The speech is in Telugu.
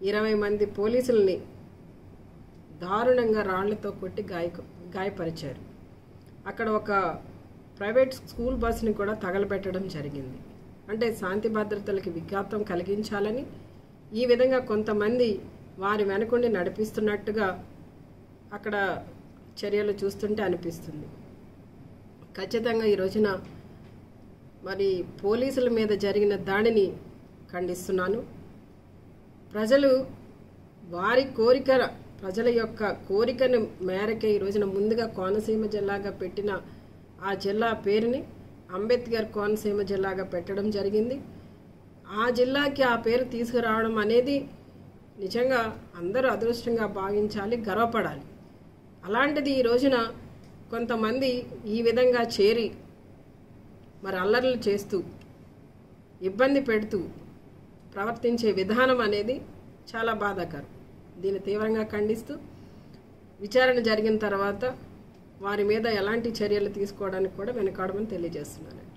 ఇరవై మంది పోలీసుల్ని దారుణంగా రాళ్లతో కొట్టి గాయ గాయపరిచారు అక్కడ ఒక ప్రైవేట్ స్కూల్ బస్సుని కూడా తగలబెట్టడం జరిగింది అంటే శాంతి భద్రతలకి విఘాతం కలిగించాలని ఈ విధంగా కొంతమంది వారి వెనకుండి నడిపిస్తున్నట్టుగా అక్కడ చర్యలు చూస్తుంటే అనిపిస్తుంది ఖచ్చితంగా ఈ రోజున మరి పోలీసుల మీద జరిగిన దాడిని ఖండిస్తున్నాను ప్రజలు వారి కోరిక ప్రజల యొక్క కోరికను మేరకే ఈ రోజున ముందుగా కోనసీమ జిల్లాగా పెట్టిన ఆ జిల్లా పేరుని అంబేద్కర్ కోనసీమ జిల్లాగా పెట్టడం జరిగింది ఆ జిల్లాకి ఆ పేరు తీసుకురావడం అనేది నిజంగా అందరూ అదృష్టంగా భావించాలి గర్వపడాలి అలాంటిది ఈ రోజున కొంతమంది ఈ విధంగా చేరి మరి అల్లర్లు చేస్తూ ఇబ్బంది పెడుతూ ప్రవర్తించే విధానం అనేది చాలా బాధాకరం దీన్ని తీవ్రంగా ఖండిస్తూ విచారణ జరిగిన తర్వాత వారి మీద ఎలాంటి చర్యలు తీసుకోవడానికి కూడా వెనుకాడమని తెలియజేస్తున్నాను